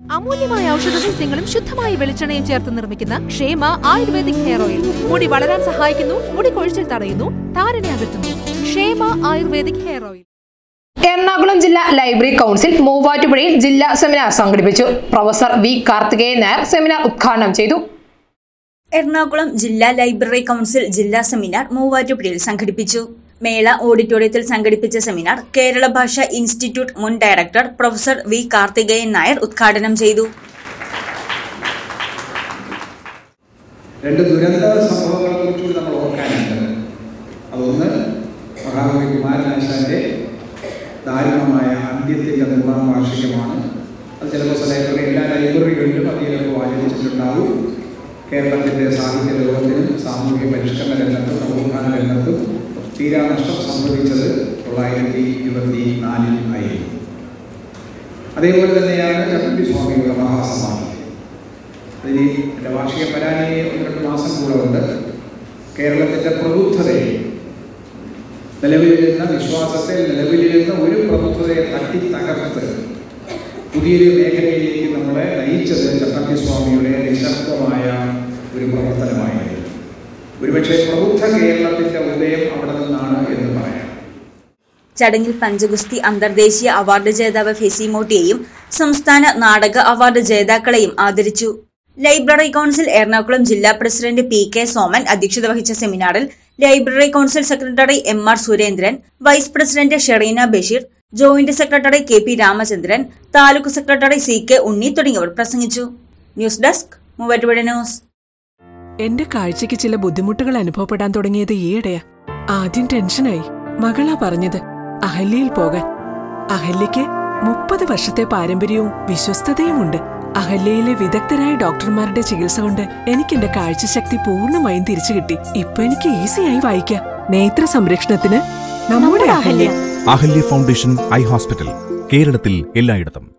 അമൂല്യമായ ഔഷധ സസ്യങ്ങളും ശുദ്ധമായ വെളിച്ചെണ്ണയും ചേർത്ത് നിർമ്മിക്കുന്ന ക്ഷേമ ആയുർവേദിക് ഹെയർ ഓയിൽ മുടി വളരാൻ സഹായിക്കുന്നു മുടി കൊഴിച്ചിൽ തടയുന്നു താരനെ അകറ്റുന്നു ക്ഷേമ ആയുർവേദിക് ഹെയർ ഓയിൽ എറണാകുളം ജില്ലാ ലൈബ്രറി കൗൺസിൽ മൂവാറ്റുപുഴയിൽ ജില്ലാ സെമിനാർ സംഘടിപ്പിച്ചു professor V Karthikeyan Nair seminar ഉദ്ഘാടനം ചെയ്തു എറണാകുളം ജില്ലാ ലൈബ്രറി കൗൺസിൽ ജില്ലാ സെമിനാർ മൂവാറ്റുപുഴയിൽ സംഘടിപ്പിച്ചു മേള ഓഡിറ്റോറിയത്തിൽ സംഘടിപ്പിച്ച സെമിനാർ കേരള ഭാഷ ഇൻസ്റ്റിറ്റ്യൂട്ട് മുൻ director professor V Karthikeyan Nair ഉദ്ഘാടനം ചെയ്തു രണ്ട് ദുരന്ത സംഭവങ്ങളെ കുറിച്ചുകൂടി നമ്മൾ ഓർക്കാനുണ്ട് അതൊന്ന് മഹാകവി കുമാരനാശാന്റെ ദാരുണമായ അന്ത്യത്തിൻ്റെ നൂറാം വാർഷികമാണ് അത് ചിലപ്പോൾ ലൈബ്രറി എല്ലാ ലൈബ്രറികളിലും അത് ചിലപ്പോൾ ആചരിച്ചിട്ടുണ്ടാവും കേരളത്തിൻ്റെ സാഹിത്യ ലോകത്തിനും സാമൂഹ്യ പരിഷ്കരണ രംഗത്തും നവോത്ഥാന രംഗത്തും തീരാ നഷ്ടം സംഭവിച്ചത് തൊള്ളായിരത്തി ഇരുപത്തി നാലിൽ ആയിരുന്നു അതേപോലെ തന്നെയാണ് ചട്ടമ്പി സ്വാമിയുടെ മഹാസമാധി അതിന് എൻ്റെ വാർഷികം വരാൻ ഇനി ഒന്ന് രണ്ട് മാസം കൂടെ ഉണ്ട് കേരളത്തിൻ്റെ പ്രബുദ്ധതയെ നിലവിലിരുന്ന വിശ്വാസത്തെ നിലവിലിരുന്ന ഒരു പ്രബുദ്ധതയെ തട്ടി തകർത്ത് പുതിയൊരു മേഖലയിലേക്ക് നമ്മളെ നയിച്ചത് ചട്ടമ്പി സ്വാമിയുടെ നിശബ്ദമായ ഒരു പ്രവർത്തനമായിരുന്നു ഒരുപക്ഷെ പ്രബുദ്ധ കേരളത്തിൻ്റെ ഉദയം അവിടെ നിന്നാണ് എന്ന് പറയാം ചടങ്ങിൽ പഞ്ചഗുസ്തി അന്തർദേശീയ അവാർഡ് ജേതാവ് ഫെസിമോട്ടിയെയും സംസ്ഥാന നാടക അവാർഡ് ജേതാക്കളെയും ആദരിച്ചു ലൈബ്രറി കൗൺസിൽ എറണാകുളം ജില്ലാ പ്രസിഡന്റ് പി കെ സോമൻ അധ്യക്ഷത വഹിച്ച സെമിനാറിൽ library council secretary M R Surendran vice president Shereena Basheer joint secretary K P Ramachandran taluk secretary C K Unni തുടങ്ങിയവർ പ്രസംഗിച്ചു ന്യൂസ് ഡെസ്ക് മൂവാറ്റുപുഴ ന്യൂസ് എന്റെ കാഴ്ചയ്ക്ക് ചില ബുദ്ധിമുട്ടുകൾ അനുഭവപ്പെടാൻ തുടങ്ങിയത് ഈയിടെയാ ആദ്യം ടെൻഷനായി മകളാ പറഞ്ഞത് അഹല്യയിൽ പോകാൻ അഹല്യയ്ക്ക് മുപ്പത് വർഷത്തെ പാരമ്പര്യവും വിശ്വസ്തതയുമുണ്ട് അഹല്യയിലെ വിദഗ്ധരായ ഡോക്ടർമാരുടെ ചികിത്സ കൊണ്ട് എനിക്ക് എന്റെ കാഴ്ചശക്തി പൂർണ്ണമായും തിരിച്ചു കിട്ടി ഇപ്പൊ എനിക്ക് ഈസിയായി വായിക്കാം നേത്ര സംരക്ഷണത്തിന് നമ്മുടെ Ahalya Ahalya foundation eye hospital കേരളത്തിൽ എല്ലായിടത്തും